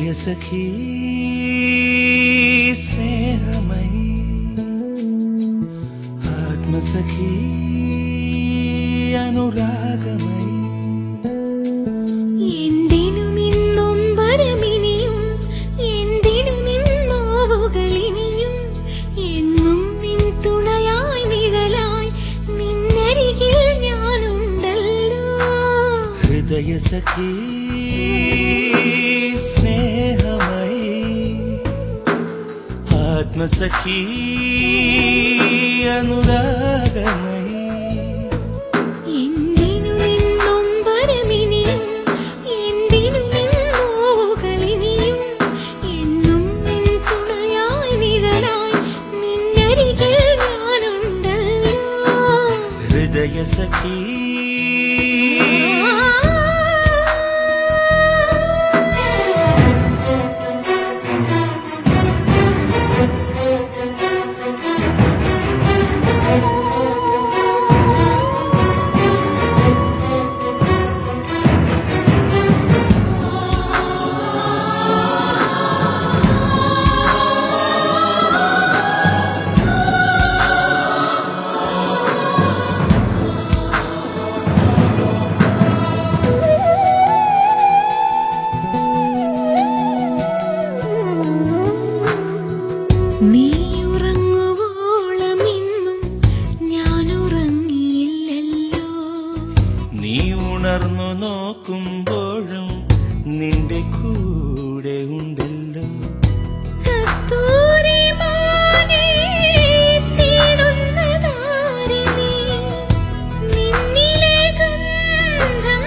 ഹൃദയസഖീ സ്നേഹമയി ആത്മസഖീ അനുരാഗമയി എന്തിനുമിന്നും വരമിനിയും എന്തിനുമിന്നോവുകളിനിയും എന്നും നിൻ തുണയായി നിഴലായി നിന്നരികിൽ ഞാനുണ്ടല്ലോ ഹൃദയസഖീ സ്നേഹമയി ആത്മസഖീ അനുരാഗമയി എന്തിനുമിന്നും വരമിനിയും എന്തിനുമിന്നോവുകളിനിയും എന്നും നിൻ തുണയായി നിഴലായി നിന്നരികിൽ ഞാനുണ്ടല്ലോ ഹൃദയസഖീ നീ ഉറങ്ങുവോളം ഇന്നും ഞാൻ ഉറങ്ങിയില്ലല്ലോ നീ ഉണർന്നു നോക്കുമ്പോഴും നിന്റെ കൂടെ ഉണ്ടല്ലോ കസ്തൂരി മാനേ തേടുന്നതാരിണി നിന്നിലെ ഗന്ധം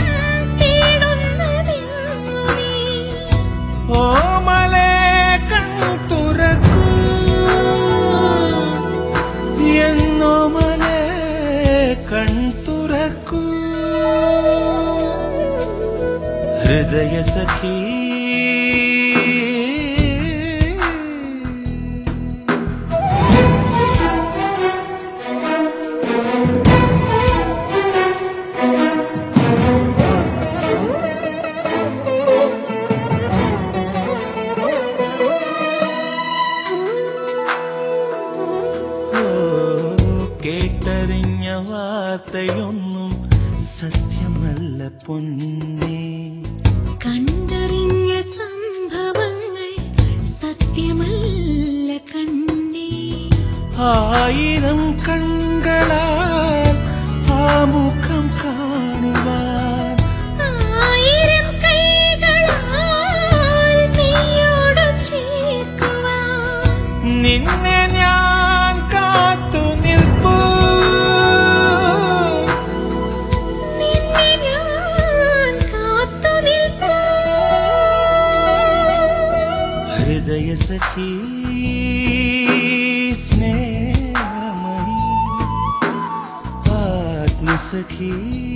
തേടുന്നതെങ്ങു നീ ഓമലേ കൺ തുറക്കൂ എന്നോമലേ കൺ തുറക്കൂ ഹൃദയസഖീ ഓ, കേട്ടറിഞ്ഞ വാർത്തയൊന്നും സത്യമല്ല പൊന്നേ കണ്ടറിഞ്ഞ സംഭവങ്ങൾ സത്യമല്ല കണ്ണേ ആയിരം കൺകളാൽ ആ മുഖം കാണുവാൻ ആയിരം കൈകളാൽ നീയോട് ചേർക്കുവാൻ നിന്നെ ഞാൻ കാത്തു നിൽപ്പൂ നിന്നെ ഞാൻ കാത്തുനിൽപ്പൂ. ഹൃദയസഖീ സ്നേഹമണി ആത്മസഖീ